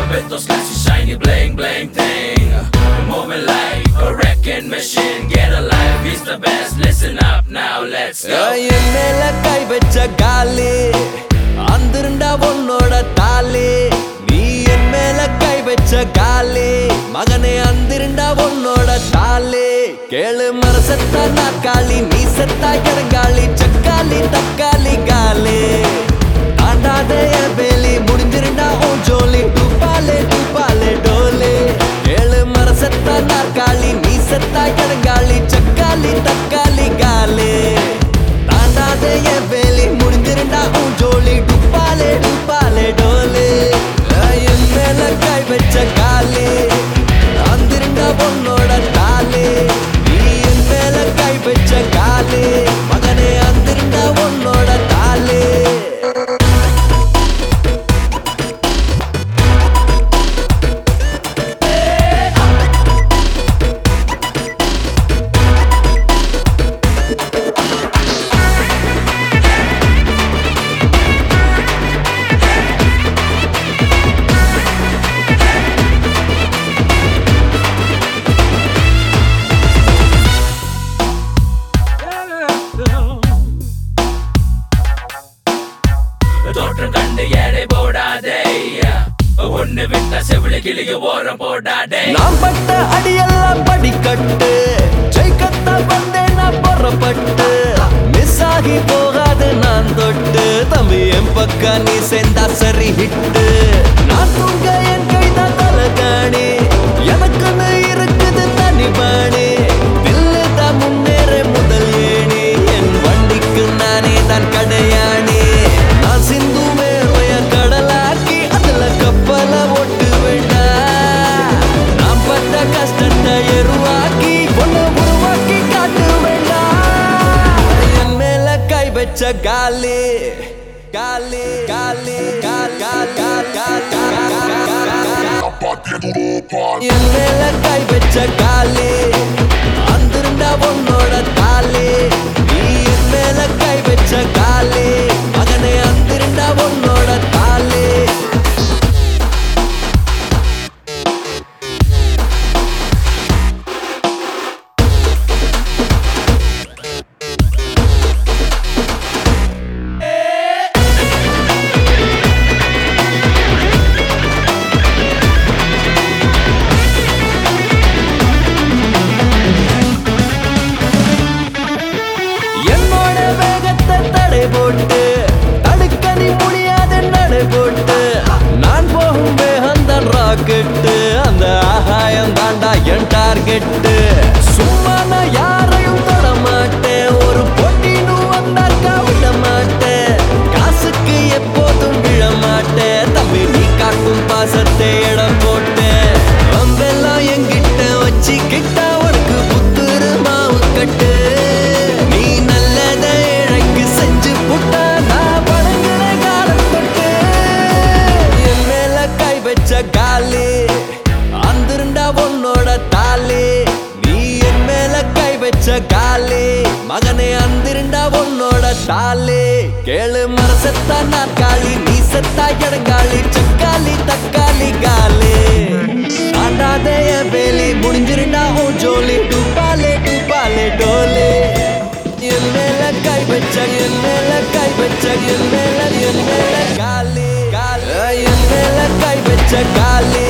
with those classy shiny bling bling thing. Moving like a wrecking machine. Get alive, he's the best. Listen up now, let's go. என் மேல கை வச்ச காலி அந்திருண்டா உன்னோட தாலி நீ என் மேல கை வச்ச காலி மகனே அந்திருண்டா உன்னோட தாலி கேளு மரசத்தா நாக்காளி நீ செத்தா கிடங்காளி சக்காளி தக்காளி காலி தாண்டாத என் வேலி முடிஞ்சிருண்டா உன் ஜோலி டூப்பாலே டூப்பாலே டோலி கேளு மரசத்தா நாற்காலி நீ செத்தா கிடங்காளி சக்காளி தக்காளி காலி தாண்டாத என் வேலி முடிஞ்சிருண்டா உன் ஜோலி டுப்பாலே டுப்பாலே டோலி என் மேல கை வச்ச காலி அந்திருண்டா உன்னோட தாலி நீ என் மேல கை வச்ச காலி மகனே அந்திருண்டா உன்னோட தாலி தோற்றம் கண்டு எடை போடாதே ஒண்ணு விட்ட செவிலி கிளிய ஓரம் போடாதே நான் பட்ட அடியெல்லாம் படிக்கட்டு ஜெயிக்கத்தான் வந்தேன் நான் புறப்பட்டு மிஸ் ஆகி போகாது நான் தொட்டு தம்பி என் பக்க நீ சேர்ந்தா சரி ஹிட்டு நான் தூங்க என் கைதான் தலகாணி எனக்குன்னு இருக்குது தனி பாணி தில்லு தான் முன்னேற முதல் ஏணி என் வண்டிக்கு நானே தான் கடையாணி நான் சிந்து மேலைய கடலாக்கி அதுல கப்பல ஓட்டு வேண்டாம் நான் பட்ட கஷ்டத்தை எருவாக்கி ஒண்ணு உருவாக்கி காட்டு வேண்டாம் என் மேல கை வச்ச காலி காலி காலி கால் கால் கால் கால் என் மேல கை வச்ச காலி அந்திருந்தா உன்னோட தாலி நீ என் மேல கை வச்ச காலி மகனே அந்திருந்தா உன்னோட தாலி என்னோட வேகத்தை தடை போட்டு தடுக்க நீ முடியாத நடை போட்டு நான் போகும் வேகம் தான் ராக்கெட்டு அந்த ஆகாயம் தாண்டா என் டார்கெட்டு சும்மா நான் யாரையும் தொட மாட்டேன் ஒரு போட்டின்னு வந்தாக்கா விட மாட்டேன் காசுக்கு எப்போதும் விழ மாட்டேன் தம்பி நீ காட்டும் பாசத்தை இடம் போட்டேன் வம்பெல்லாம் என்கிட்ட வச்சுக்கிட்ட உனக்கு புத்துரு மாவு கட்டு நீ நல்லத இழைக்கு செஞ்சு புட்டா நான் படங்குற காலம் தொட்டு என் மேல கை வச்ச காலி அந்திருண்டா உன்னோட தாலி நீ என் மேல கை வச்ச காலி மகனே அந்திருண்டா உன்னோட தாலி கேளு மரசத்தா நாற்காலி நீ செத்தா இடங்காலி சக்காலி தக்காளி காலி தாண்டாத என் வேலி முடிஞ்சிருண்டா உன் ஜோலி டூப்பாலே டூப்பாலே டோலி என் மேல கை வச்ச என் மேல கை வச்ச என் மேல என் மேல காலி காலி என் மேல கை வச்ச காலி